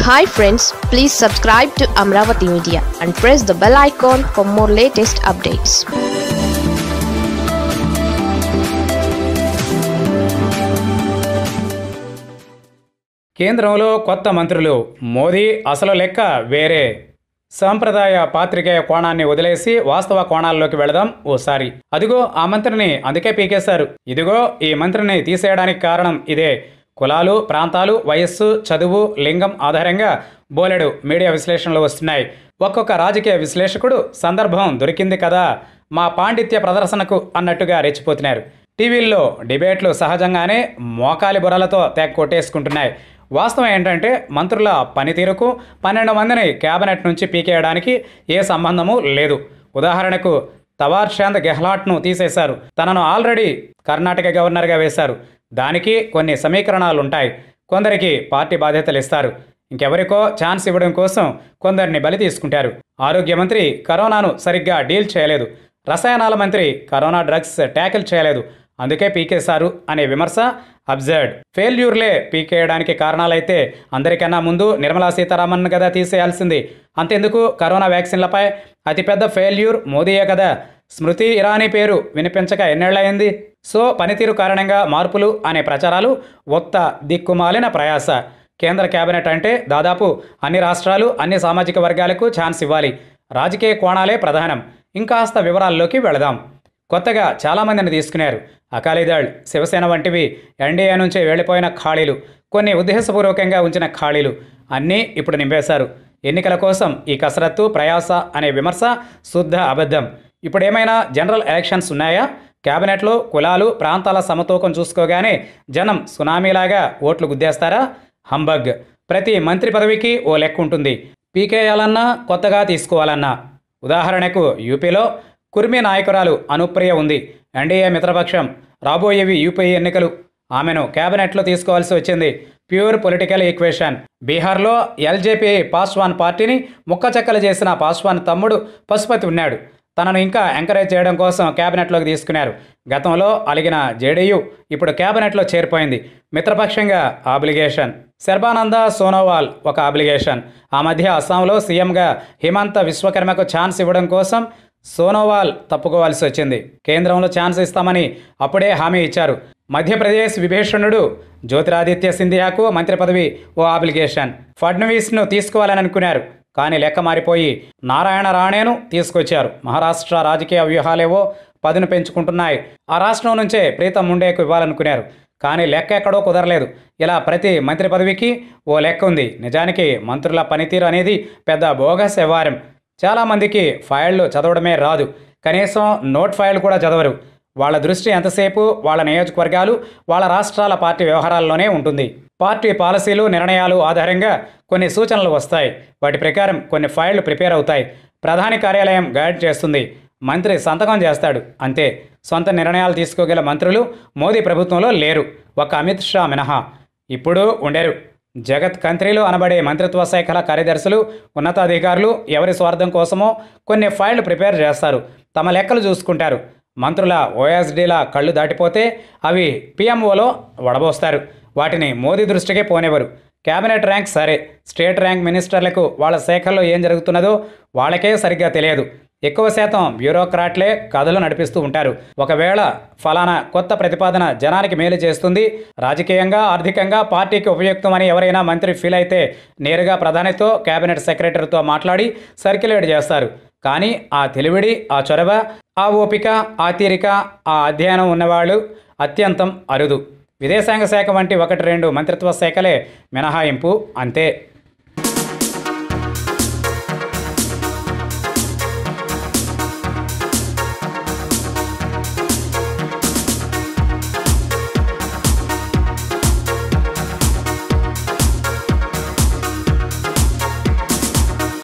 hi friends please subscribe to Amaravati media and press the bell icon for more latest updates కేంద్రంలో కొత్త మంత్రులు మోదీ అసలు లెక్క వేరే సాంప్రదాయ పాత్రికేయ కోణాన్ని వదిలేసి వాస్తవ కోణాల్లోకి వెళదాం ఓసారి అదిగో ఆ మంత్రిని అందుకే పీకేశారు ఇదిగో ఈ మంత్రిని తీసేయడానికి కారణం ఇదే కులాలు ప్రాంతాలు వయస్సు చదువు లింగం ఆధారంగా బోలెడు మీడియా విశ్లేషణలు వస్తున్నాయి ఒక్కొక్క రాజకీయ విశ్లేషకుడు సందర్భం దొరికింది కదా మా పాండిత్య ప్రదర్శనకు అన్నట్టుగా రెచ్చిపోతున్నారు టీవీల్లో డిబేట్లు సహజంగానే మోకాలి బుర్రలతో తెగ కొట్టేసుకుంటున్నాయి వాస్తవం ఏంటంటే మంత్రుల పనితీరుకు పన్నెండు మందిని కేబినెట్ నుంచి పీకేయడానికి ఏ సంబంధము లేదు ఉదాహరణకు తవార్ చంద్ గెహ్లాట్ను తీసేశారు తనను ఆల్రెడీ కర్ణాటక గవర్నర్గా వేశారు దానికి కొన్ని సమీకరణాలు ఉంటాయి కొందరికి పార్టీ బాధ్యతలు ఇస్తారు ఇంకెవరికో ఛాన్స్ ఇవ్వడం కోసం కొందరిని బలి తీసుకుంటారు ఆరోగ్య మంత్రి కరోనాను సరిగ్గా డీల్ చేయలేదు రసాయనాల మంత్రి కరోనా డ్రగ్స్ ట్యాకిల్ చేయలేదు అందుకే పీకేశారు అనే విమర్శ అబ్జర్డ్ ఫెయిల్యూర్లే పీకేయడానికి కారణాలైతే అందరికన్నా ముందు నిర్మలా సీతారామన్ కదా తీసేయాల్సింది అంతెందుకు కరోనా వ్యాక్సిన్లపై అతిపెద్ద ఫెయిల్యూర్ మోదీయే కదా స్మృతి ఇరానీ పేరు వినిపించక ఎన్నేళ్లయింది సో పనితీరు కారణంగా మార్పులు అనే ప్రచారాలు ఒత్త దిక్కుమాలిన ప్రయాస కేంద్ర కేబినెట్ అంటే దాదాపు అన్ని రాష్ట్రాలు అన్ని సామాజిక వర్గాలకు ఛాన్స్ ఇవ్వాలి రాజకీయ కోణాలే ప్రధానం ఇంకాస్త వివరాల్లోకి వెళదాం కొత్తగా చాలామందిని తీసుకున్నారు అకాలీదళ్ శివసేన వంటివి ఎన్డీఏ నుంచి వెళ్ళిపోయిన ఖాళీలు కొన్ని ఉద్దేశపూర్వకంగా ఉంచిన ఖాళీలు అన్నీ ఇప్పుడు నింపేశారు ఎన్నికల కోసం ఈ కసరత్తు ప్రయాస అనే విమర్శ శుద్ధ అబద్ధం ఇప్పుడు ఏమైనా జనరల్ ఎలక్షన్స్ ఉన్నాయా కేబినెట్లో కులాలు ప్రాంతాల సమతూకం చూసుకోగానే జనం సునామీలాగా ఓట్లు గుద్దేస్తారా హంబగ్ ప్రతి మంత్రి పదవికి ఓ లెక్క ఉంటుంది పీకేయాలన్నా కొత్తగా తీసుకోవాలన్నా ఉదాహరణకు యూపీలో కుర్మి నాయకురాలు అనుప్రియ ఉంది ఎన్డీఏ మిత్రపక్షం రాబోయేవి యూపీ ఎన్నికలు ఆమెను కేబినెట్లో తీసుకోవాల్సి వచ్చింది ప్యూర్ పొలిటికల్ ఈక్వేషన్ బీహార్లో ఎల్జేపీ పాస్వాన్ పార్టీని ముక్కచెక్కలు చేసిన పాస్వాన్ తమ్ముడు పశుపతి ఉన్నాడు తనను ఇంకా ఎంకరేజ్ చేయడం కోసం కేబినెట్లోకి తీసుకున్నారు గతంలో అలిగిన జేడీయూ ఇప్పుడు కేబినెట్లో చేరిపోయింది మిత్రపక్షంగా ఆబ్లిగేషన్ శర్బానంద సోనోవాల్ ఒక అబ్లిగేషన్ ఆ మధ్య అస్సాంలో సీఎంగా హిమంత విశ్వకర్మకు ఛాన్స్ ఇవ్వడం కోసం సోనోవాల్ తప్పుకోవాల్సి వచ్చింది కేంద్రంలో ఛాన్స్ ఇస్తామని అప్పుడే హామీ ఇచ్చారు మధ్యప్రదేశ్ విభీషణుడు జ్యోతిరాదిత్య సింధియాకు మంత్రి పదవి ఓ అప్లికేషన్ ఫడ్నవీస్ను తీసుకోవాలని అనుకున్నారు కానీ లెక్క మారిపోయి నారాయణ రాణేను తీసుకొచ్చారు మహారాష్ట్ర రాజకీయ వ్యూహాలేవో పదును పెంచుకుంటున్నాయి ఆ రాష్ట్రం నుంచే ప్రీతం ముండేకు ఇవ్వాలనుకున్నారు కానీ లెక్క ఎక్కడో కుదరలేదు ఇలా ప్రతి మంత్రి పదవికి ఓ లెక్క ఉంది నిజానికి మంత్రుల పనితీరు అనేది పెద్ద బోగస్ వ్యవహారం చాలామందికి ఫైళ్ళు చదవడమే రాదు కనీసం నోట్ ఫైల్ కూడా చదవరు వాళ్ళ దృష్టి ఎంతసేపు వాళ్ళ నియోజకవర్గాలు వాళ్ళ రాష్ట్రాల పార్టీ వ్యవహారాల్లోనే ఉంటుంది పార్టీ పాలసీలు నిర్ణయాలు ఆధారంగా కొన్ని సూచనలు వస్తాయి వాటి ప్రకారం కొన్ని ఫైళ్లు ప్రిపేర్ అవుతాయి ప్రధాని కార్యాలయం గైడ్ చేస్తుంది మంత్రి సంతకం చేస్తాడు అంతే సొంత నిర్ణయాలు తీసుకోగల మంత్రులు మోదీ ప్రభుత్వంలో లేరు ఒక అమిత్ షా మినహా ఇప్పుడు ఉండరు జగత్ కంత్రీలు అనబడే మంత్రిత్వ శాఖల కార్యదర్శులు ఉన్నతాధికారులు ఎవరి స్వార్థం కోసమో కొన్ని ఫైళ్లు ప్రిపేర్ చేస్తారు తమ లెక్కలు చూసుకుంటారు మంత్రుల ఓఎస్డీల కళ్ళు దాటిపోతే అవి పిఎంఓలో వడబోస్తారు వాటిని మోదీ దృష్టికే పోనివ్వరు కేబినెట్ ర్యాంక్ సరే స్టేట్ ర్యాంక్ మినిస్టర్లకు వాళ్ళ శాఖల్లో ఏం జరుగుతున్నదో వాళ్ళకే సరిగ్గా తెలియదు ఎక్కువ శాతం బ్యూరోక్రాట్లే కథలు నడిపిస్తూ ఉంటారు ఒకవేళ ఫలానా కొత్త ప్రతిపాదన జనానికి మేలు చేస్తుంది రాజకీయంగా ఆర్థికంగా పార్టీకి ఉపయుక్తమని ఎవరైనా మంత్రి ఫీల్ అయితే నేరుగా ప్రధానితో కేబినెట్ సెక్రటరీతో మాట్లాడి సర్క్యులేట్ చేస్తారు కానీ ఆ తెలివిడి ఆ చొరవ ఆ ఓపిక ఆ తీరిక ఆ అధ్యయనం ఉన్నవాళ్ళు అత్యంతం అరుదు విదేశాంగ శాఖ వంటి ఒకటి రెండు మంత్రిత్వ శాఖలే మినహాయింపు అంతే